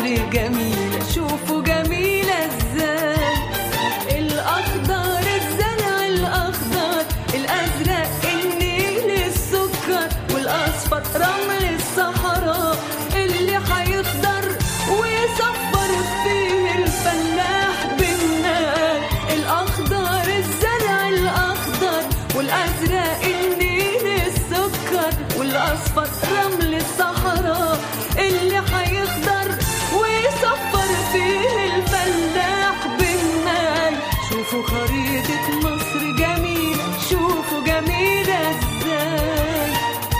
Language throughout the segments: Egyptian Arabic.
جميلة شوفوا جميلة ازاي الأخضر الزرع الأخضر الأزرق النيل السكر والأصفر رمل الصحراء اللي هيخضر ويصفر فيه الفلاح بالنار الأخضر الزرع الأخضر والأزرق النيل السكر والأصفر رمل الصحراء اللي هيخضر ويصفر فيه الفلاح بالنار شوفوا خريطة مصر جميلة شوفوا جميلة ازاي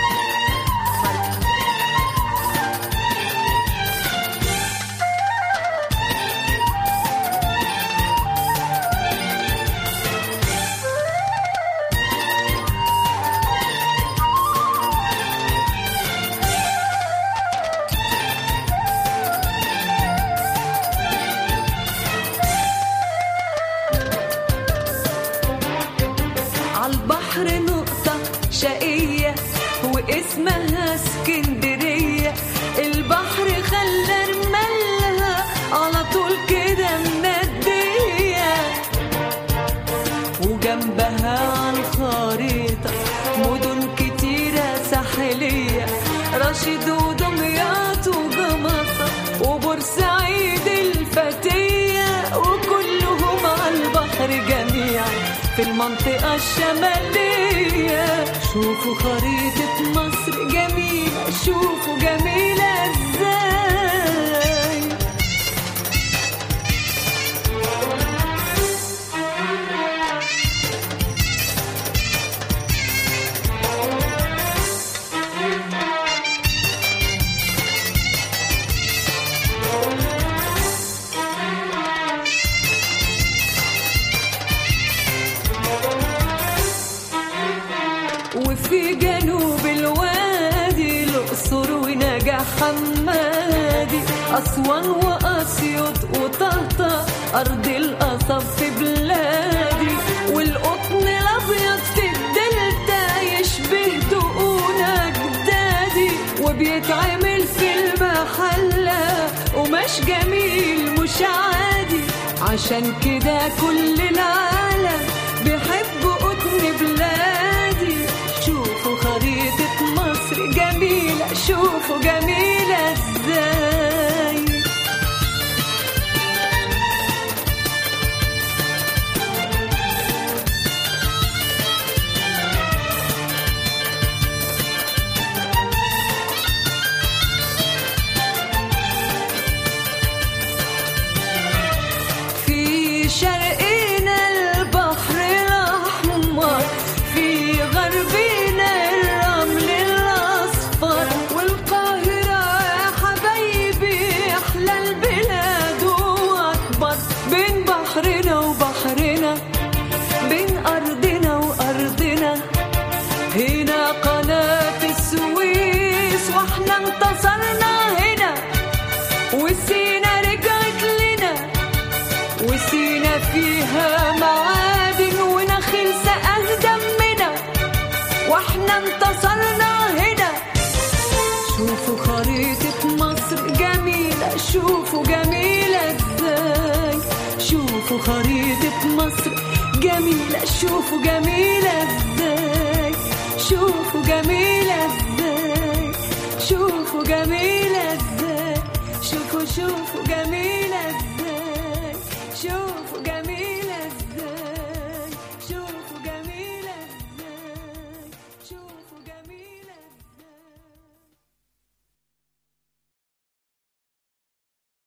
عالبحر نقطة شقية واسمها اسكندرية البحر خلى رمالها على طول كده مندية وجنبها عالخريطة مدن كتيرة ساحلية رشيد ودمياط وجمصة وبورسعيد الفتية وكلهم على البحر جميعا في المنطقة الشمالية شوفوا خريطة مصر جميلة شوفوا جميلة ازاي وفي جنوب الوادي الأقصر ونجا حمادي أسوان وأسيوط وطهطا أرض القصب في بلادي والقطن الأبيض في الدلتا يشبه دقون أجدادي وبيتعمل في المحلة ومش جميل مش عادي عشان كده كل العالم بيحب قطن بلادي شوفوا خريطة مصر جميلة شوفوا جميلة ازاي في شرقنا البحر الأحمر في غربنا الرمل الأصفر والقاهرة يا حبايبي أحلى البلاد وأكبر بين بحرنا وبحرنا بين أرضنا وأرضنا هنا قناة السويس واحنا انتصرنا هنا وسينا رجعت لنا وسينا فيها معادن ونخيل سقاه دمنا واحنا انتصرنا هنا شوفوا خريطة مصر جميلة شوفوا جميلة ازاي شوفوا خريطة مصر جميلة شوفوا جميلة ازاي شوفوا جميلة ازاي شوفوا جميلة ازاي شوفوا شوفوا جميلة ازاي شوفوا جميلة